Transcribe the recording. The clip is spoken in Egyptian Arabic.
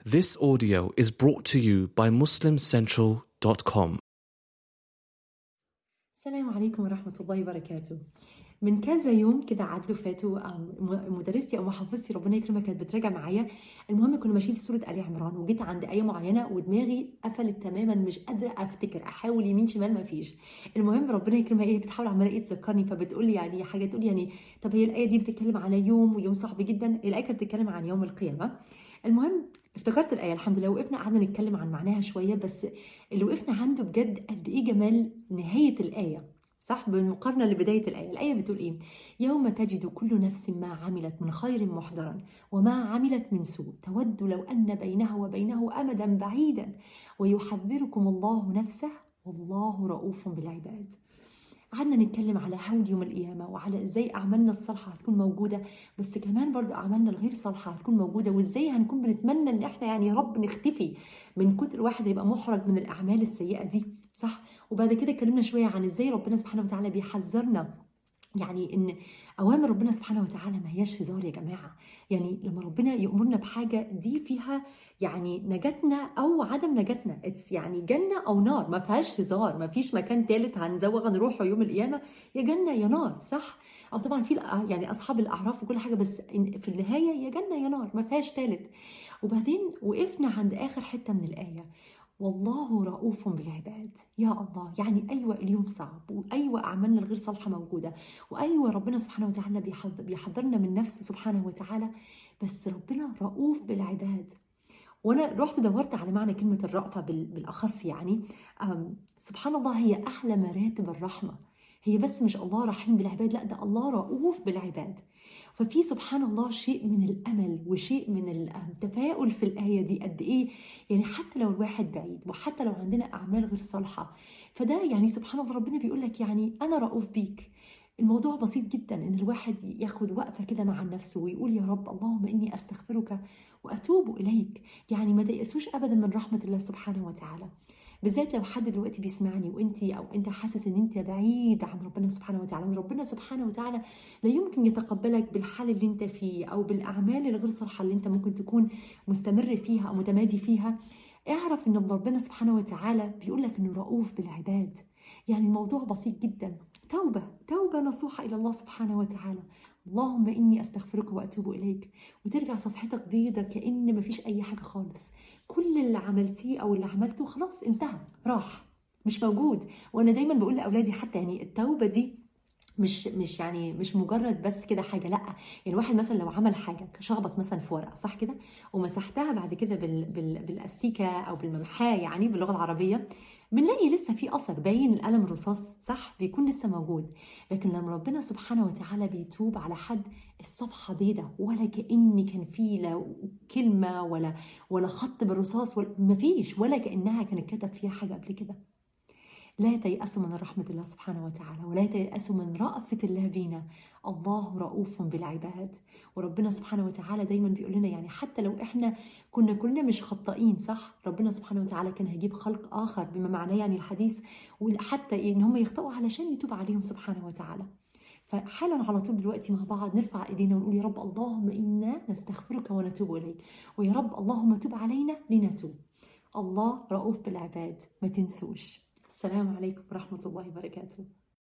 This audio is brought to you by MuslimCentral.com. السلام عليكم ورحمة الله وبركاته من كذا يوم كده عدوا فاتوا أم، م- مدرستي او محافظتي ربنا يكرمها كانت بتراجع معايا المهم كنا ماشيين في سوره ال عمران وجيت عند ايه معينه ودماغي قفلت تماما مش قادره افتكر احاول يمين شمال ما فيش المهم ربنا يكرمها ايه بتحاول عماله ايه تذكرني فبتقول لي يعني حاجه تقول لي يعني طب هي الايه دي بتتكلم على يوم ويوم صعب جدا الايه كانت بتتكلم عن يوم القيامه المهم افتكرت الآية الحمد لله وقفنا قعدنا نتكلم عن معناها شوية بس اللي وقفنا عنده بجد قد إيه جمال نهاية الآية صح بالمقارنة لبداية الآية الآية بتقول إيه يوم تجد كل نفس ما عملت من خير محضرا وما عملت من سوء تود لو أن بينها وبينه أمدا بعيدا ويحذركم الله نفسه والله رؤوف بالعباد قعدنا نتكلم على هول يوم القيامة وعلى ازاي أعمالنا الصالحة هتكون موجودة بس كمان برضو أعمالنا الغير صالحة هتكون موجودة وازاي هنكون بنتمنى ان احنا يعني يا رب نختفي من كتر الواحد يبقى محرج من الأعمال السيئة دي صح وبعد كده اتكلمنا شوية عن ازاي ربنا سبحانه وتعالى بيحذرنا يعني ان اوامر ربنا سبحانه وتعالى ما هياش هزار يا جماعه يعني لما ربنا يامرنا بحاجه دي فيها يعني نجاتنا او عدم نجاتنا اتس يعني جنه او نار ما فيهاش هزار ما فيش مكان ثالث هنزوغ نروحه يوم القيامه يا جنه يا نار صح او طبعا في الأ- يعني اصحاب الاعراف وكل حاجه بس إن- في النهايه يا جنه يا نار ما فيهاش ثالث وبعدين وقفنا عند اخر حته من الايه والله رؤوف بالعباد يا الله يعني ايوه اليوم صعب وايوه اعمالنا الغير صالحه موجوده وايوه ربنا سبحانه وتعالى بيحذ- بيحذرنا من نفسه سبحانه وتعالى بس ربنا رؤوف بالعباد وانا رحت دورت على معنى كلمه الرأفه بال- بالاخص يعني أم، سبحان الله هي اعلى مراتب الرحمه هي بس مش الله رحيم بالعباد لا ده الله رؤوف بالعباد ففي سبحان الله شيء من الامل وشيء من التفاؤل في الايه دي قد ايه يعني حتى لو الواحد بعيد وحتى لو عندنا اعمال غير صالحه فده يعني سبحان الله ربنا بيقول لك يعني انا رؤوف بيك الموضوع بسيط جدا ان الواحد ياخد وقفه كده مع نفسه ويقول يا رب اللهم اني استغفرك واتوب اليك يعني ما تيأسوش ابدا من رحمه الله سبحانه وتعالى بالذات لو حد دلوقتي بيسمعني وانت او انت حاسس ان انت بعيد عن ربنا سبحانه وتعالى وان ربنا سبحانه وتعالى لا يمكن يتقبلك بالحال اللي انت فيه او بالاعمال الغير صالحه اللي انت ممكن تكون مستمر فيها او متمادي فيها اعرف ان ربنا سبحانه وتعالى بيقول لك انه رؤوف بالعباد يعني الموضوع بسيط جدا توبه توبه نصوحه الى الله سبحانه وتعالى اللهم اني استغفرك واتوب اليك وترجع صفحتك بيضة كأن مفيش اي حاجه خالص كل اللي عملتيه او اللي عملته خلاص انتهى راح مش موجود وانا دايما بقول لاولادي حتى يعني التوبه دي مش مش يعني مش مجرد بس كده حاجه لا يعني الواحد مثلا لو عمل حاجه شخبط مثلا في ورقه صح كده ومسحتها بعد كده بال بال بالاستيكه او بالممحاه يعني باللغه العربيه بنلاقي لسه في اثر باين القلم الرصاص صح بيكون لسه موجود لكن لما ربنا سبحانه وتعالى بيتوب على حد الصفحه بيضة ولا كأن كان في لا كلمه ولا ولا خط بالرصاص ولا مفيش ولا كأنها كانت كتب فيها حاجه قبل كده لا تيأسوا من رحمة الله سبحانه وتعالى ولا تيأسوا من رأفة الله بينا الله رؤوف بالعباد وربنا سبحانه وتعالى دايما بيقول لنا يعني حتى لو احنا كنا كلنا مش خطائين صح ربنا سبحانه وتعالى كان هيجيب خلق آخر بما معناه يعني الحديث وحتى ان هم يخطئوا علشان يتوب عليهم سبحانه وتعالى فحالا على طول دلوقتي مع بعض نرفع ايدينا ونقول يا رب اللهم انا نستغفرك ونتوب اليك ويا رب اللهم تب علينا لنتوب الله رؤوف بالعباد ما تنسوش السلام عليكم ورحمه الله وبركاته